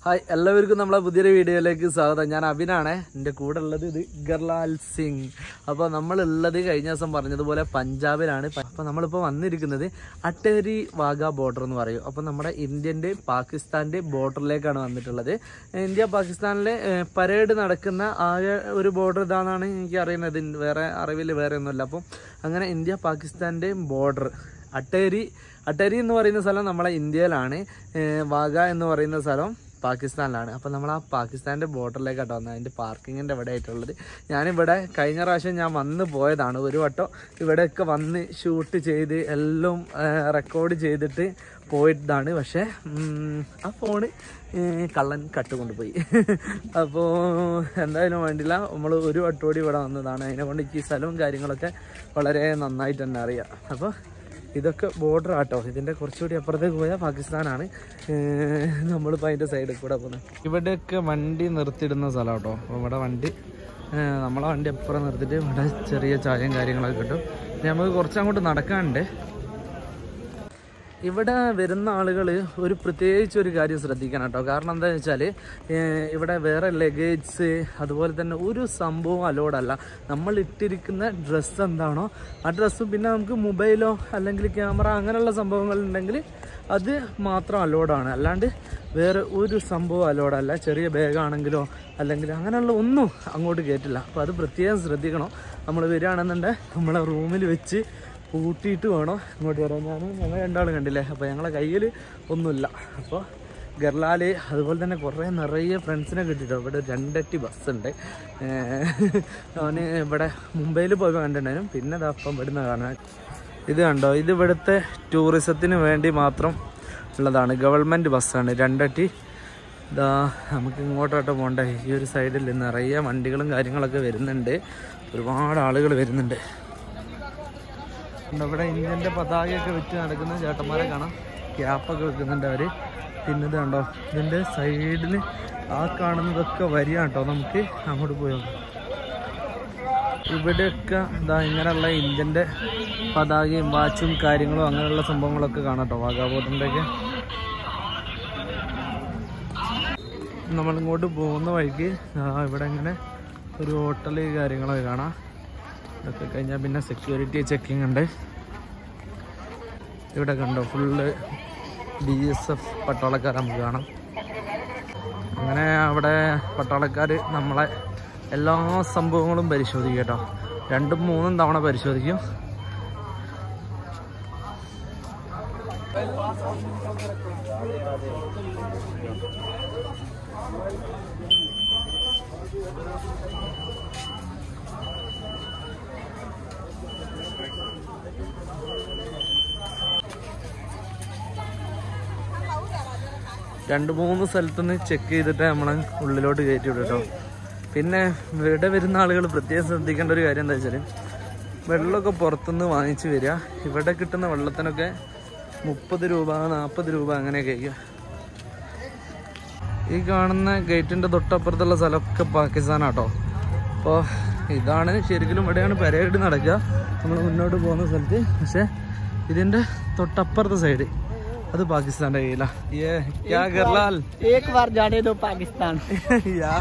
Hi എല്ലാവർക്കും നമ്മളെ പുതിയൊരു വീഡിയോയിലേക്ക് സ്വാഗതം ഞാൻ അഭിനാണ് എൻ്റെ കൂടെ ഉള്ളത് ഇത് ഗർലാൽ സിംഗ് അപ്പോൾ നമ്മളുള്ളത് കഴിഞ്ഞ ദിവസം പറഞ്ഞതുപോലെ പഞ്ചാബിലാണ് അപ്പോൾ നമ്മളിപ്പോൾ വന്നിരിക്കുന്നത് അട്ടേരി വാഗ ബോർഡർ എന്ന് പറയും അപ്പോൾ നമ്മുടെ ഇന്ത്യൻ്റെ പാകിസ്ഥാൻ്റെ ബോർഡറിലേക്കാണ് വന്നിട്ടുള്ളത് ഇന്ത്യ പാകിസ്ഥാനിലെ ഏഹ്, പരേഡ് നടക്കുന്ന ആകെ ഒരു ബോർഡർ ഇതാണെന്നാണ് എനിക്ക് അറിയുന്നത് വേറെ അറിവിൽ വേറെ ഒന്നുമില്ല അപ്പോൾ അങ്ങനെ ഇന്ത്യ പാകിസ്ഥാൻ്റെ ബോർഡർ അട്ടേരി അട്ടേരി എന്ന് പറയുന്ന സ്ഥലം നമ്മളെ ഇന്ത്യയിലാണ് ഏഹ് വാഗ എന്ന് പറയുന്ന സ്ഥലം പാകിസ്ഥാനിലാണ് അപ്പോൾ നമ്മൾ ആ പാകിസ്ഥാൻ്റെ ബോർഡറിലേക്കാട്ടോ വന്നത് അതിൻ്റെ പാർക്കിങ്ങിൻ്റെ ഇവിടെ ആയിട്ടുള്ളത് ഞാനിവിടെ കഴിഞ്ഞ പ്രാവശ്യം ഞാൻ വന്ന് പോയതാണ് ഒരു വട്ടം ഇവിടെയൊക്കെ വന്ന് ഷൂട്ട് ചെയ്ത് എല്ലാം റെക്കോർഡ് ചെയ്തിട്ട് പോയിട്ടാണ് പക്ഷേ ഉം, ആ ഫോണ് ഏഹ്, കള്ളൻ കട്ടുകൊണ്ടുപോയി അപ്പോൾ എന്തായാലും വേണ്ടില്ല നമ്മൾ ഒരു വട്ടം കൂടി ഇവിടെ വന്നതാണ് അതിനെ കൊണ്ട് എനിക്ക് ഈ സ്ഥലവും കാര്യങ്ങളൊക്കെ വളരെ നന്നായിട്ട് തന്നെ അറിയാം അപ്പോൾ ഇതൊക്കെ ബോർഡർ ആട്ടോ ഇതിൻ്റെ കുറച്ചുകൂടി അപ്പുറത്തേക്ക് പോയാൽ പാകിസ്ഥാനാണ് ഏഹ് നമ്മളിപ്പോൾ അതിൻ്റെ സൈഡിൽ കൂടെ പോകുന്നത് ഇവിടെയൊക്കെ വണ്ടി നിർത്തിയിടുന്ന സ്ഥലം കേട്ടോ അപ്പോൾ ഇവിടെ വണ്ടി ഏഹ് നമ്മളെ വണ്ടി അപ്പുറം നിർത്തിയിട്ട് ഇവിടെ ചെറിയ ചായയും കാര്യങ്ങളൊക്കെ കിട്ടും ഇനി നമുക്ക് കുറച്ചങ്ങോട്ട് നടക്കാനുണ്ട് ഇവിടെ വരുന്ന ആളുകൾ ഒരു പ്രത്യേകിച്ച് ഒരു കാര്യം ശ്രദ്ധിക്കണം കേട്ടോ കാരണം എന്താണെന്ന് വെച്ചാൽ ഇവിടെ വേറെ ലഗേജ്സ് അതുപോലെ തന്നെ ഒരു സംഭവം അലോഡ് അല്ല നമ്മൾ ഇട്ടിരിക്കുന്ന ഡ്രസ്സ് എന്താണോ ആ ഡ്രസ്സും പിന്നെ നമുക്ക് മൊബൈലോ അല്ലെങ്കിൽ ക്യാമറ അങ്ങനെയുള്ള സംഭവങ്ങൾ ഉണ്ടെങ്കിൽ അത് മാത്രം അലോഡാണ് അല്ലാണ്ട് വേറെ ഒരു സംഭവം അലോഡല്ല ചെറിയ ബാഗാണെങ്കിലോ അല്ലെങ്കിൽ അങ്ങനെയുള്ള ഒന്നും അങ്ങോട്ട് കയറ്റില്ല അപ്പോൾ അത് പ്രത്യേകം ശ്രദ്ധിക്കണം നമ്മൾ വരികയാണെന്നുണ്ടെങ്കിൽ നമ്മളെ റൂമിൽ വെച്ച് പൂട്ടിയിട്ട് വേണം ഇങ്ങോട്ട് വരാൻ ഞാൻ ഞങ്ങൾ രണ്ടാളും കണ്ടില്ലേ അപ്പോൾ ഞങ്ങളെ കയ്യിൽ ഒന്നുമില്ല അപ്പോൾ ഗർലാല് അതുപോലെ തന്നെ കുറേ നിറയെ ഫ്രണ്ട്സിനെ കിട്ടിയിട്ടോ ഇവിടെ രണ്ടറ്റി ബസ്സുണ്ട് അവന് ഇവിടെ മുംബൈയിൽ പോയി കണ്ടിട്ടുണ്ടായിരുന്നു പിന്നെ അത് അപ്പം ഇവിടുന്ന് കാണാൻ ഇത് കണ്ടോ ഇത് ഇവിടുത്തെ ടൂറിസത്തിന് വേണ്ടി മാത്രം ഉള്ളതാണ് ഗവൺമെൻറ് ബസ്സാണ് രണ്ടട്ടി ഇതാ നമുക്ക് ഇങ്ങോട്ടോട്ട് പോകണ്ടേ ഈ ഒരു സൈഡിൽ നിറയെ വണ്ടികളും കാര്യങ്ങളൊക്കെ വരുന്നുണ്ട് ഒരുപാട് ആളുകൾ വരുന്നുണ്ട് ഉണ്ട്. ഇവിടെ ഇന്ത്യൻ്റെ പതാകയൊക്കെ വെച്ച് നടക്കുന്ന ചേട്ടന്മാരെ കാണാം ക്യാപ്പൊക്കെ വെക്കുന്നുണ്ട് അവർ പിന്നെ ഇത് കണ്ടോ ഇതിൻ്റെ സൈഡിൽ ആ കാണുന്നതൊക്കെ വരികയാണ് കേട്ടോ നമുക്ക് അങ്ങോട്ട് പോയി നോക്കാം ഇവിടെയൊക്കെ ഇതാ ഇങ്ങനെയുള്ള ഇന്ത്യൻ്റെ പതാകയും വാച്ചും കാര്യങ്ങളും അങ്ങനെയുള്ള സംഭവങ്ങളൊക്കെ കാണാം കേട്ടോ വാഗാബോർഡിൻ്റെ ഒക്കെ നമ്മളിങ്ങോട്ട് പോകുന്ന വഴിക്ക് ആ ഇവിടെ ഇങ്ങനെ ഒരു ഹോട്ടൽ കാര്യങ്ങളൊക്കെ കാണാം ഇതൊക്കെ കഴിഞ്ഞാൽ പിന്നെ സെക്യൂരിറ്റി ചെക്കിംഗ് ഉണ്ട് ഇവിടെ കണ്ടോ ഫുള്ള് ബി എസ് എഫ് പട്ടാളക്കാർ നമുക്ക് കാണാം അങ്ങനെ അവിടെ പട്ടാളക്കാർ നമ്മളെ എല്ലാ സംഭവങ്ങളും പരിശോധിക്കും കേട്ടോ രണ്ടും മൂന്നും തവണ പരിശോധിക്കും രണ്ട് മൂന്ന് സ്ഥലത്തുനിന്ന് ചെക്ക് ചെയ്തിട്ട് നമ്മളെ ഉള്ളിലോട്ട് കയറ്റി വിടും കേട്ടോ പിന്നെ ഇവിടെ വരുന്ന ആളുകൾ പ്രത്യേകം ശ്രദ്ധിക്കേണ്ട ഒരു കാര്യം എന്താ വെച്ചാൽ വെള്ളമൊക്കെ പുറത്തുനിന്ന് വാങ്ങിച്ച് വരിക ഇവിടെ കിട്ടുന്ന വെള്ളത്തിനൊക്കെ മുപ്പത് രൂപ നാൽപ്പത് രൂപ അങ്ങനെയൊക്കെ ആയിരിക്കും ഈ കാണുന്ന ഗേറ്റിൻ്റെ തൊട്ടപ്പുറത്തുള്ള സ്ഥലമൊക്കെ പാകിസ്ഥാനാട്ടോ അപ്പോൾ ഇതാണ് ശരിക്കും ഇവിടെയാണ് പരേഡ് നടക്കുക നമ്മൾ മുന്നോട്ട് പോകുന്ന സ്ഥലത്ത് പക്ഷേ ഇതിൻ്റെ തൊട്ടപ്പുറത്തെ സൈഡ് അത് പാകിസ്ഥാൻ്റെ കയ്യിലാണ് ഏ ക്യാ ഗർലാൽ एक बार जाने दो पाकिस्तान യാ.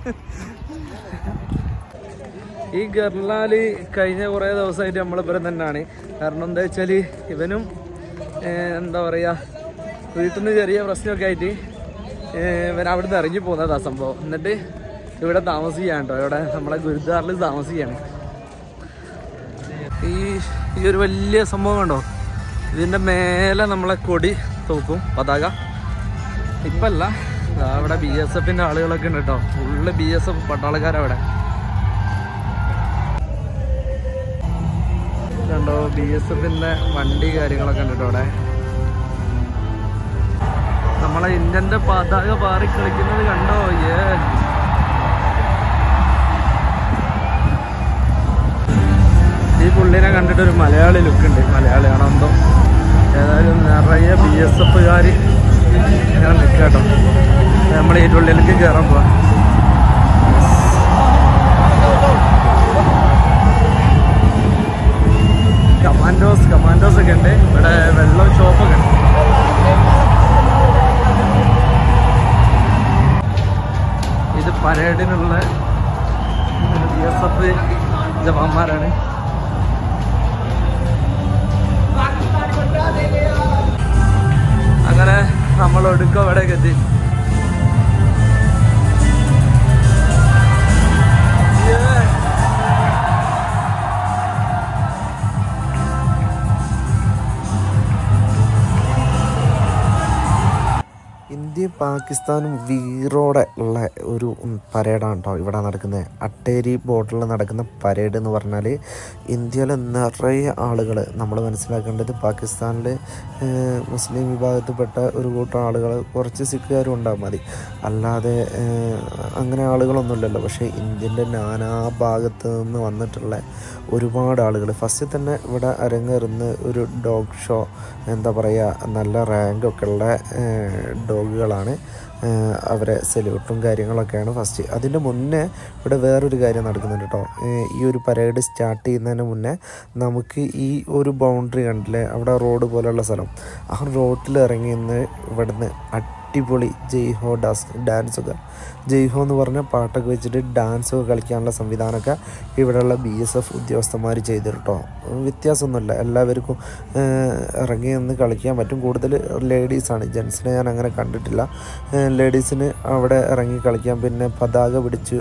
ഈ ഗർലാല് കഴിഞ്ഞ കുറേ ദിവസമായിട്ട് നമ്മളിപ്പുറം തന്നെയാണ് കാരണം എന്താ വെച്ചാൽ ഇവനും ഏഹ്, എന്താ പറയുക വീട്ടിൽ നിന്ന് ചെറിയ പ്രശ്നമൊക്കെ ആയിട്ട് ഏഹ്, ഇവൻ അവിടുന്ന് ഇറങ്ങി പോകുന്നതാ സംഭവം എന്നിട്ട് ഇവിടെ താമസിക്കുകയാണ് കേട്ടോ ഇവിടെ നമ്മളെ ഗുരുദ്വാറിൽ താമസിക്കുകയാണ് ഈ ഈ ഒരു വലിയ സംഭവം കണ്ടോ ഇതിൻ്റെ മേലെ നമ്മളെ കൊടി തൂക്കും പതാക ഇപ്പല്ല ദാ അവിടെ ബി എസ് എഫിന്റെ ആളുകളൊക്കെ ഉണ്ട് കേട്ടോ ഫുള്ള് ബി എസ് എഫ് പട്ടാളക്കാരവിടെ കണ്ടോ ബി എസ് എഫിന്റെ വണ്ടി കാര്യങ്ങളൊക്കെ ഉണ്ട് കേട്ടോ അവിടെ നമ്മളെ ഇന്ത്യന്റെ പതാക പാറി കളിക്കുന്നത് കണ്ടോ ഏ ഈ പുള്ളിനെ കണ്ടിട്ട് ഒരു മലയാളി ലുക്ക് ഉണ്ട് മലയാളിയാണോ എന്തോ ഏതായാലും നിറയെ ബി എസ് എഫുകാർ ഇങ്ങനെ നിൽക്കാട്ടോ നമ്മൾ ഈ ഉള്ളിലേക്ക് കയറാൻ പോവാ കമാൻഡോസ് കമാൻഡോസ് ഒക്കെ ഉണ്ട് ഇവിടെ വെള്ളം ഷോപ്പൊക്കെ ഉണ്ട് പരേഡിനുള്ള ബി എസ് എഫ് ജവാന്മാരാണ് അങ്ങനെ നമ്മൾ ഒടുക്കം എവിടേക്ക് എത്തി Yeah. ഇന്ത്യയും പാകിസ്ഥാനും വീറോടെ ഉള്ള ഒരു പരേഡാണ് കേട്ടോ ഇവിടെ നടക്കുന്നത് അട്ടേരി ബോർഡറിൽ നടക്കുന്ന പരേഡ് എന്ന് പറഞ്ഞാൽ ഇന്ത്യയിലെ നിറയെ ആളുകൾ നമ്മൾ മനസ്സിലാക്കേണ്ടത് പാകിസ്ഥാനിൽ മുസ്ലിം വിഭാഗത്തിൽപ്പെട്ട ഒരു കൂട്ടം ആളുകൾ കുറച്ച് സിഖുകാരും ഉണ്ടാകും മതി അല്ലാതെ ഏഹ്, അങ്ങനെ ആളുകളൊന്നുമില്ലല്ലോ പക്ഷേ ഇന്ത്യൻ്റെ നാനാ ഭാഗത്ത് നിന്ന് വന്നിട്ടുള്ള ഒരുപാട് ആളുകൾ ഫസ്റ്റ് തന്നെ ഇവിടെ അരങ്ങേറുന്ന ഒരു ഡോഗ് ഷോ എന്താ പറയുക നല്ല റാങ്കൊക്കെ ഉള്ള ഡോഗുകളാണ് ഏഹ് അവരെ സല്യൂട്ടും കാര്യങ്ങളൊക്കെയാണ് ഫസ്റ്റ് അതിൻ്റെ മുന്നേ ഇവിടെ വേറൊരു കാര്യം നടക്കുന്നുണ്ട് കേട്ടോ ഏഹ് ഈ ഒരു പരേഡ് സ്റ്റാർട്ട് ചെയ്യുന്നതിന് മുന്നേ നമുക്ക് ഈ ഒരു ബൗണ്ടറി കണ്ടില്ലേ അവിടെ റോഡ് പോലെയുള്ള സ്ഥലം ആ റോഡിൽ ഇറങ്ങി നിന്ന് ഇവിടുന്ന് അടിപൊളി ജയ്ഹോ ഡാൻസ് ഡാൻസൊക്കെ ജയ്ഹോ എന്ന് പറഞ്ഞ പാട്ടൊക്കെ വെച്ചിട്ട് ഡാൻസൊക്കെ കളിക്കാനുള്ള സംവിധാനമൊക്കെ ഇവിടെയുള്ള ബി എസ് എഫ് ഉദ്യോഗസ്ഥന്മാർ ചെയ്തിട്ട് കേട്ടോ വ്യത്യാസമൊന്നുമില്ല എല്ലാവർക്കും ഏഹ്, ഇറങ്ങി നിന്ന് കളിക്കാൻ പറ്റും കൂടുതൽ ലേഡീസാണ് ജെൻസിനെ ഞാൻ അങ്ങനെ കണ്ടിട്ടില്ല ലേഡീസിന് അവിടെ ഇറങ്ങി കളിക്കാൻ പിന്നെ പതാക പിടിച്ച്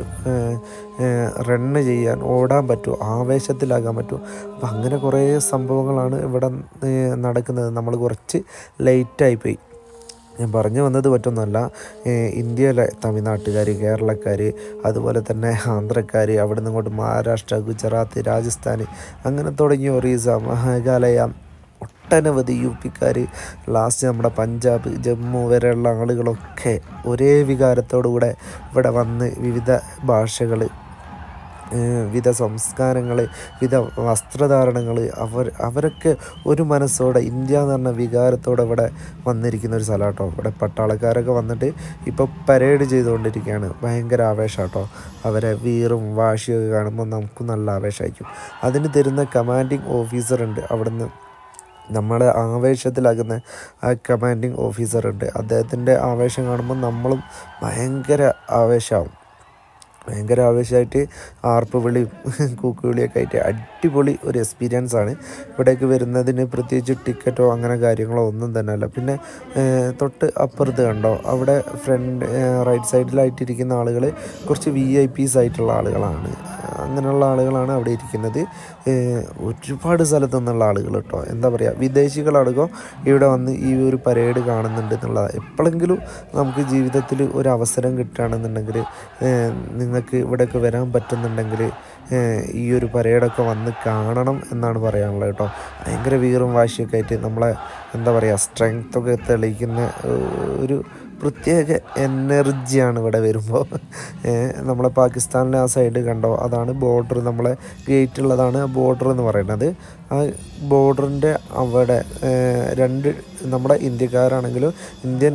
റണ്ണ് ചെയ്യാൻ ഓടാൻ പറ്റും ആവേശത്തിലാകാൻ പറ്റും അപ്പം അങ്ങനെ കുറേ സംഭവങ്ങളാണ് ഇവിടെ ഏഹ്, നടക്കുന്നത് നമ്മൾ കുറച്ച് ലേറ്റായിപ്പോയി ഞാൻ പറഞ്ഞു വന്നത് പറ്റൊന്നുമല്ല ഏഹ് ഇന്ത്യയിലെ തമിഴ്നാട്ടുകാർ കേരളക്കാർ അതുപോലെ തന്നെ ആന്ധ്രക്കാർ അവിടെ നിന്ന് ഇങ്ങോട്ട് മഹാരാഷ്ട്ര ഗുജറാത്ത് രാജസ്ഥാൻ അങ്ങനെ തുടങ്ങി ഒറീസ മേഘാലയ ഒട്ടനവധി യു പിക്കാർ ലാസ്റ്റ് നമ്മുടെ പഞ്ചാബ് ജമ്മു വരെയുള്ള ആളുകളൊക്കെ ഒരേ വികാരത്തോടു കൂടെ ഇവിടെ വന്ന് വിവിധ ഭാഷകൾ ഏഹ് വിധ സംസ്കാരങ്ങൾ വിധ വസ്ത്രധാരണങ്ങൾ അവർ അവരൊക്കെ ഒരു മനസ്സോടെ ഇന്ത്യ എന്ന് പറഞ്ഞ വികാരത്തോടെ ഇവിടെ വന്നിരിക്കുന്ന ഒരു സ്ഥലം കേട്ടോ ഇവിടെ പട്ടാളക്കാരൊക്കെ വന്നിട്ട് ഇപ്പോൾ പരേഡ് ചെയ്തുകൊണ്ടിരിക്കുകയാണ് ഭയങ്കര ആവേശം കേട്ടോ അവരെ വീറും വാശിയൊക്കെ കാണുമ്പോൾ നമുക്ക് നല്ല ആവേശമായിരിക്കും അതിന് തരുന്ന കമാൻഡിങ് ഓഫീസർ ഉണ്ട് അവിടുന്ന് നമ്മളെ ആവേശത്തിലാകുന്ന ആ കമാൻഡിങ് ഓഫീസർ ഉണ്ട് അദ്ദേഹത്തിൻ്റെ ആവേശം കാണുമ്പോൾ നമ്മളും ഭയങ്കര ആവേശമാവും ഭയങ്കര ആവേശമായിട്ട് ആർപ്പ് വിളിയും കൂക്കുവിളിയൊക്കെ ആയിട്ട് അടിപൊളി ഒരു എക്സ്പീരിയൻസ് ആണ് ഇവിടേക്ക് വരുന്നതിന് പ്രത്യേകിച്ച് ടിക്കറ്റോ അങ്ങനെ കാര്യങ്ങളോ ഒന്നും തന്നെ അല്ല പിന്നെ ഏഹ്, തൊട്ട് അപ്പുറത്ത് കണ്ടോ അവിടെ ഫ്രണ്ട് റൈറ്റ് സൈഡിലായിട്ടിരിക്കുന്ന ആളുകൾ കുറച്ച് വി ഐ പീസ് ആയിട്ടുള്ള ആളുകളാണ് അങ്ങനെയുള്ള ആളുകളാണ് അവിടെ ഇരിക്കുന്നത് ഏഹ്, ഒരുപാട് സ്ഥലത്തു നിന്നുള്ള ആളുകൾ കേട്ടോ എന്താ പറയുക വിദേശികളടക്കം ഇവിടെ വന്ന് ഈ ഒരു പരേഡ് കാണുന്നുണ്ട് എന്നുള്ളതാണ് എപ്പോഴെങ്കിലും നമുക്ക് ജീവിതത്തിൽ ഒരു അവസരം കിട്ടുകയാണെന്നുണ്ടെങ്കിൽ ഏഹ്, നിങ്ങൾക്ക് ഇവിടെയൊക്കെ വരാൻ പറ്റുന്നുണ്ടെങ്കിൽ ഏഹ്, ഈ ഒരു പരേഡൊക്കെ വന്ന് കാണണം എന്നാണ് പറയാനുള്ളത് കേട്ടോ ഭയങ്കര വീറും വാശിയൊക്കെ ആയിട്ട് നമ്മളെ എന്താ പറയുക സ്ട്രെങ്ത്തൊക്കെ തെളിയിക്കുന്ന ഏഹ്, ഒരു പ്രത്യേക എനർജിയാണ് ഇവിടെ വരുമ്പോൾ നമ്മളെ പാകിസ്ഥാനിലെ ആ സൈഡ് കണ്ടോ അതാണ് ബോർഡർ നമ്മളെ ഗേറ്റുള്ളതാണ് ബോർഡർ എന്ന് പറയുന്നത് ആ ബോർഡറിൻ്റെ അവിടെ ഏഹ്, രണ്ട് നമ്മുടെ ഇന്ത്യക്കാരാണെങ്കിലും ഇന്ത്യൻ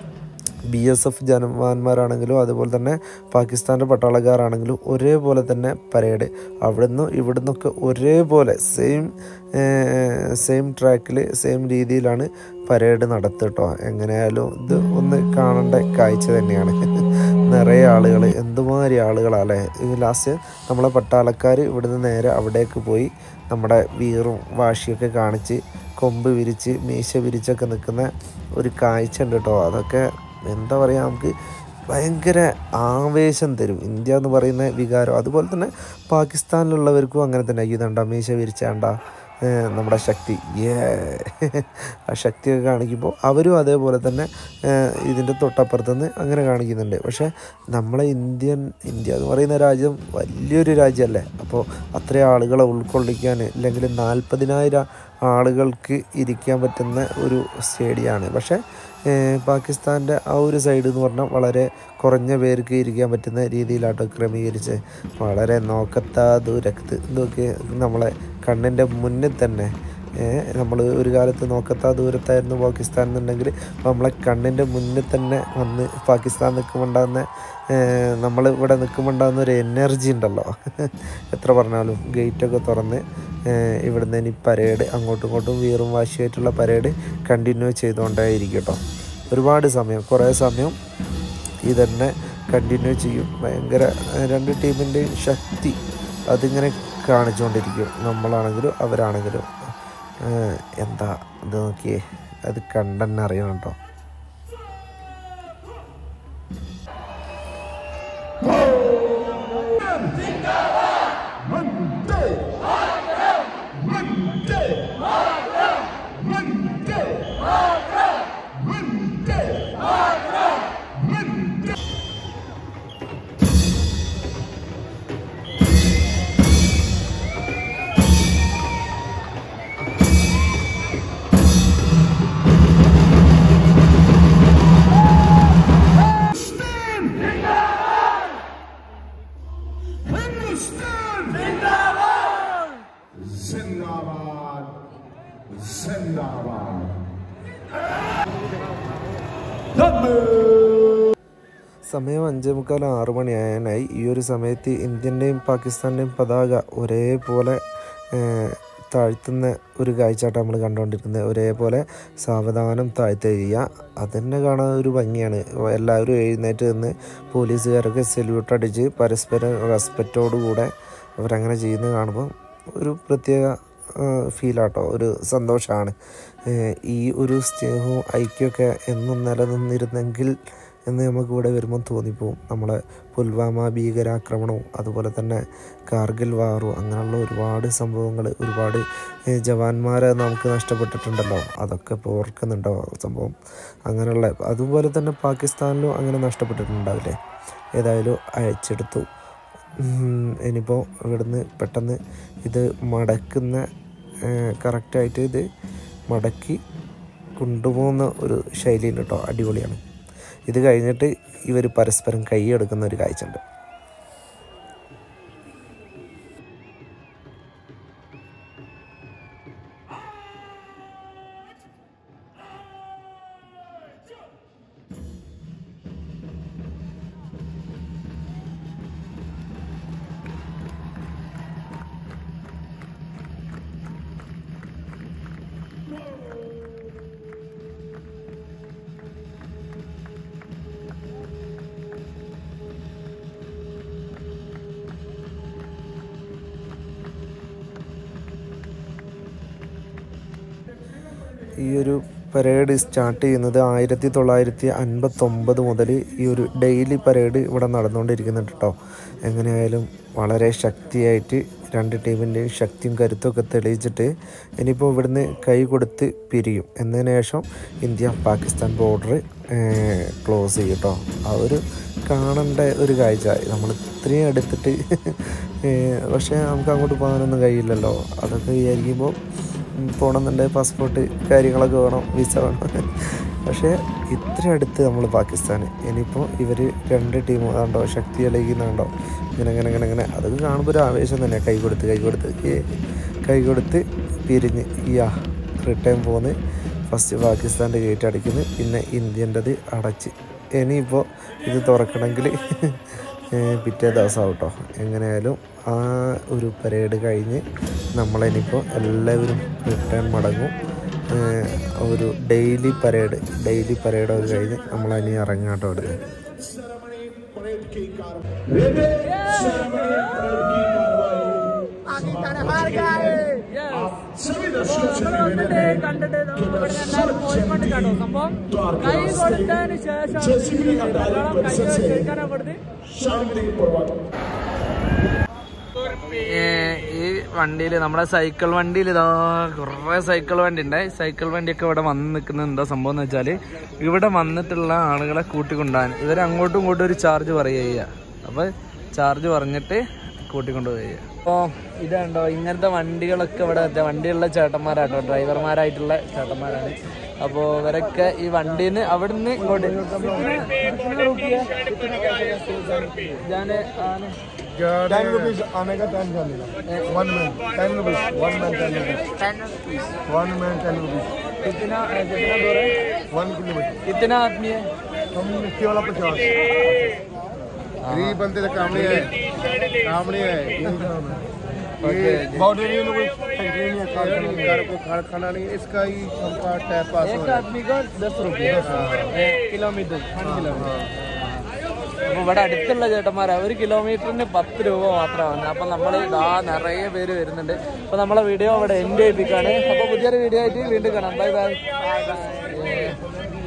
ബി എസ് എഫ് ജനവാന്മാരാണെങ്കിലും അതുപോലെ തന്നെ പാകിസ്ഥാൻ്റെ പട്ടാളക്കാരാണെങ്കിലും ഒരേപോലെ തന്നെ പരേഡ് അവിടുന്ന് ഇവിടുന്നൊക്കെ ഒരേപോലെ സെയിം സെയിം ട്രാക്കിൽ സെയിം രീതിയിലാണ് പരേഡ് നടത്തുക കേട്ടോ എങ്ങനെയായാലും ഇത് ഒന്ന് കാണേണ്ട കാഴ്ച തന്നെയാണ് നിറയെ ആളുകൾ എന്തുമാതിരി ആളുകളല്ലേ ഈ ലാസ്റ്റ് നമ്മളെ പട്ടാളക്കാർ ഇവിടുന്ന് നേരെ അവിടേക്ക് പോയി നമ്മുടെ വീറും വാശിയൊക്കെ കാണിച്ച് കൊമ്പ് വിരിച്ച് മീശ വിരിച്ചൊക്കെ നിൽക്കുന്ന ഒരു കാഴ്ച ഉണ്ട് കേട്ടോ അതൊക്കെ എന്താ പറയുക നമുക്ക് ഭയങ്കര ആവേശം തരും ഇന്ത്യ എന്ന് പറയുന്ന വികാരം അതുപോലെ തന്നെ പാകിസ്ഥാനിലുള്ളവർക്കും അങ്ങനെ തന്നെ ഇതുണ്ട മീശ വിരിച്ചാണ്ട ഏഹ് നമ്മുടെ ശക്തി ഏ ആ ശക്തിയൊക്കെ കാണിക്കുമ്പോൾ അവരും അതേപോലെ തന്നെ ഏഹ് ഇതിൻ്റെ തൊട്ടപ്പുറത്തുനിന്ന് അങ്ങനെ കാണിക്കുന്നുണ്ട് പക്ഷേ നമ്മളെ ഇന്ത്യൻ ഇന്ത്യ എന്ന് പറയുന്ന രാജ്യം വലിയൊരു രാജ്യമല്ലേ അപ്പോൾ അത്രയും ആളുകളെ ഉൾക്കൊള്ളിക്കാൻ അല്ലെങ്കിൽ നാൽപ്പതിനായിരം ആളുകൾക്ക് ഇരിക്കാൻ പറ്റുന്ന ഒരു സ്റ്റേഡിയമാണ് പക്ഷേ ഏഹ് പാകിസ്ഥാൻ്റെ ആ ഒരു സൈഡ് എന്ന് പറഞ്ഞാൽ വളരെ കുറഞ്ഞ പേർക്ക് ഇരിക്കാൻ പറ്റുന്ന രീതിയിലാട്ടോ ക്രമീകരിച്ച് വളരെ നോക്കത്താ ദൂരത്ത് ഇതൊക്കെ നമ്മളെ കണ്ണിൻ്റെ മുന്നിൽ തന്നെ നമ്മൾ ഒരു കാലത്ത് നോക്കത്താ ദൂരത്തായിരുന്നു പാകിസ്ഥാൻ എന്നുണ്ടെങ്കിൽ ഇപ്പോൾ നമ്മളെ കണ്ണിൻ്റെ മുന്നിൽ തന്നെ വന്ന് പാകിസ്ഥാൻ നിൽക്കുമ്പോണ്ടാകുന്ന നമ്മൾ ഇവിടെ നിൽക്കുമ്പോണ്ടാകുന്ന ഒരു എനർജി ഉണ്ടല്ലോ എത്ര പറഞ്ഞാലും ഗേറ്റൊക്കെ തുറന്ന് ഏഹ് ഇവിടുന്ന് ഇനി പരേഡ് അങ്ങോട്ടും ഇങ്ങോട്ടും വീറും വാശിയായിട്ടുള്ള പരേഡ് കണ്ടിന്യൂ ചെയ്തുകൊണ്ടേ ഇരിക്കും കേട്ടോ ഒരുപാട് സമയം കുറേ സമയം ഇതന്നെ കണ്ടിന്യൂ ചെയ്യും ഭയങ്കര ഏഹ്, രണ്ട് ടീമിൻ്റെയും ശക്തി അതിങ്ങനെ കാണിച്ചുകൊണ്ടിരിക്കും നമ്മളാണെങ്കിലും അവരാണെങ്കിലും ഏഹ്, എന്താ ഇത് നോക്കിയേ അത് കണ്ടെന്നെ അറിയണം കേട്ടോ जिंदाबाद जिंदाबाद സമയം അഞ്ചേ മുക്കാൽ ആറ് മണിയായാനായി ഈ ഒരു സമയത്ത് ഇന്ത്യൻ്റെയും പാകിസ്ഥാൻ്റെയും പതാക ഒരേപോലെ ഏഹ്, താഴ്ത്തുന്ന ഒരു കാഴ്ചയായിട്ട് നമ്മൾ കണ്ടുകൊണ്ടിരിക്കുന്നത് ഒരേപോലെ സാവധാനം താഴ്ത്തുക അതന്നെ കാണാൻ ഒരു ഭംഗിയാണ് എല്ലാവരും എഴുന്നേറ്റ് നിന്ന് പോലീസുകാരൊക്കെ സല്യൂട്ട് അടിച്ച് പരസ്പരം റെസ്പെക്റ്റോടുകൂടെ അവരങ്ങനെ ചെയ്യുന്നത് കാണുമ്പോൾ ഒരു പ്രത്യേക ഫീലാട്ടോ ഒരു സന്തോഷമാണ് ഈ ഒരു സ്നേഹവും ഐക്യമൊക്കെ എന്നും നിലനിന്നിരുന്നെങ്കിൽ എന്ന് നമുക്ക് ഇവിടെ വരുമ്പോൾ തോന്നിപ്പോവും നമ്മളെ പുൽവാമ ഭീകരാക്രമണവും അതുപോലെ തന്നെ കാർഗിൽ വാറും അങ്ങനെയുള്ള ഒരുപാട് സംഭവങ്ങൾ ഒരുപാട് ഏഹ്, ജവാന്മാരെ നമുക്ക് നഷ്ടപ്പെട്ടിട്ടുണ്ടല്ലോ അതൊക്കെ ഇപ്പോൾ ഓർക്കുന്നുണ്ടോ സംഭവം അങ്ങനെയുള്ള അതുപോലെ തന്നെ പാകിസ്ഥാനിലും അങ്ങനെ നഷ്ടപ്പെട്ടിട്ടുണ്ടാവില്ലേ ഏതായാലും അയച്ചെടുത്തു ഉം, ഇനിയിപ്പോൾ ഇവിടുന്ന് പെട്ടെന്ന് ഇത് മടക്കുന്ന കറക്റ്റായിട്ട് ഇത് മടക്കി കൊണ്ടുപോകുന്ന ഒരു ശൈലിയുണ്ട് കേട്ടോ അടിപൊളിയാണ് ഇത് കഴിഞ്ഞിട്ട് ഇവർ പരസ്പരം കൈയെടുക്കുന്ന ഒരു കാഴ്ച ഉണ്ട് ഈ ഒരു പരേഡ് സ്റ്റാർട്ട് ചെയ്യുന്നത് ആയിരത്തി തൊള്ളായിരത്തി അൻപത്തൊമ്പത് മുതൽ ഈ ഒരു ഡെയിലി പരേഡ് ഇവിടെ നടന്നുകൊണ്ടിരിക്കുന്നുണ്ട് കേട്ടോ എങ്ങനെയായാലും വളരെ ശക്തിയായിട്ട് രണ്ട് ടീമിൻ്റെയും ശക്തിയും കരുത്തുമൊക്കെ തെളിയിച്ചിട്ട് ഇനിയിപ്പോൾ ഇവിടുന്ന് കൈ കൊടുത്ത് പിരിയും എന്നതിന് ശേഷം ഇന്ത്യ പാകിസ്ഥാൻ ബോർഡർ ക്ലോസ് ചെയ്യും കേട്ടോ ആ ഒരു കാണേണ്ട ഒരു കാഴ്ച നമ്മൾ ഇത്രയും അടുത്തിട്ട് ഏഹ്, പക്ഷേ നമുക്ക് അങ്ങോട്ട് പോകാനൊന്നും കഴിയില്ലല്ലോ അതൊക്കെ വിചാരിക്കുമ്പോൾ ഉം, പോകണമെന്നുണ്ടെങ്കിൽ പാസ്പോർട്ട് കാര്യങ്ങളൊക്കെ വേണം വിസ വേണം പക്ഷേ ഇത്ര അടുത്ത് നമ്മൾ പാകിസ്ഥാൻ ഇനിയിപ്പോൾ ഇവർ രണ്ട് ടീം കണ്ടോ ശക്തി അലയിക്കുന്നുണ്ടോ ഇങ്ങനെ ഇങ്ങനെ ഇങ്ങനെ ഇങ്ങനെ അതൊക്കെ കാണുമ്പോൾ ഒരു ആവേശം തന്നെ കൈ കൊടുത്ത് കൈ കൊടുത്ത് ഏ, കൈ കൊടുത്ത് പിരിഞ്ഞ് യാ റിട്ടേൺ പോന്ന് ഫസ്റ്റ് പാകിസ്ഥാൻ്റെ ഗേറ്റ് അടയ്ക്കുന്നു പിന്നെ ഇന്ത്യൻ്റെത് അടച്ച് ഇനിയിപ്പോൾ ഇത് തുറക്കണമെങ്കിൽ ഏഹ് പിറ്റേ ദിവസമാവും കേട്ടോ എങ്ങനെയായാലും ആ ഒരു പരേഡ് കഴിഞ്ഞ് നമ്മളിനിപ്പോൾ എല്ലാവരും റിട്ടേൺ മടങ്ങും ഏഹ് ഒരു ഡെയിലി പരേഡ് ഡെയിലി പരേഡ് ഒക്കെ കഴിഞ്ഞ് നമ്മളനി ഇറങ്ങാട്ടോ ഇവിടുന്ന് പാകിസ്ഥാനെ हार गए सभी दर्शकों से निवेदन है കണ്ടിട്ട് ഇവിടെ എല്ലാവരും പോയിക്കൊണ്ട് കേട്ടോ സംഭവം കൈ കൊടുത്തതിന് ശേഷം जेसीबी अदालत വെള്ളം കൈ परिसर से വെച്ചിരിക്കാനാ ഇവിടുന്ന് शांतिपूर्वक ഈ വണ്ടിയിൽ നമ്മുടെ സൈക്കിൾ വണ്ടിയിൽ ഇതാ കുറേ സൈക്കിൾ വണ്ടി ഉണ്ട് സൈക്കിൾ വണ്ടിയൊക്കെ ഇവിടെ വന്ന് നിൽക്കുന്നത് എന്താ സംഭവം എന്ന് വെച്ചാൽ ഇവിടെ വന്നിട്ടുള്ള ആളുകളെ കൂട്ടിക്കൊണ്ടുപോകാൻ ഇവർ അങ്ങോട്ടും ഇങ്ങോട്ടും ഒരു ചാർജ് പറയുക ചെയ്യുക അപ്പോൾ ചാർജ് പറഞ്ഞിട്ട് കൂട്ടിക്കൊണ്ടുപോവുക അപ്പോൾ ഇതുണ്ടോ ഇങ്ങനത്തെ വണ്ടികളൊക്കെ ഇവിടെ ദേ വണ്ടിയുള്ള ചേട്ടന്മാരാട്ടോ ഡ്രൈവർമാരായിട്ടുള്ള ചേട്ടന്മാരാണ് അപ്പോൾ ഇവരൊക്കെ ഈ വണ്ടീന്ന് അവിടുന്ന് ഇങ്ങോട്ട് ഞാൻ टेन रुपीज आने का टाइम जाने का one man ten rupees one man ten rupees one man ten rupees कितना कितना दूर है वन किलोमीटर कितना आदमी है हम निक्के वाला पचास गरीब बंदे का काम नहीं है काम नहीं है यही काम है ये बॉर्डर नहीं कोई फैक्ट्री नहीं है कारखाना को कारखाना नहीं है, इसका ही हमका टैप पास हो एक रहा है आदमी का दस रुपये किलोमीटर वन किलोमीटर അപ്പോൾ ഇവിടെ അടുത്തുള്ള ചേട്ടന്മാരാ ഒരു കിലോമീറ്ററിന് പത്ത് രൂപ മാത്രമാണ് അപ്പൊ നമ്മൾ ഇതാ നിറയെ പേര് വരുന്നുണ്ട് അപ്പൊ നമ്മളെ വീഡിയോ അവിടെ എൻഡ് ചെയ്യിപ്പിക്കാണ് അപ്പൊ പുതിയൊരു വീഡിയോ ആയിട്ട് വീണ്ടും കാണാം ബൈ ബൈ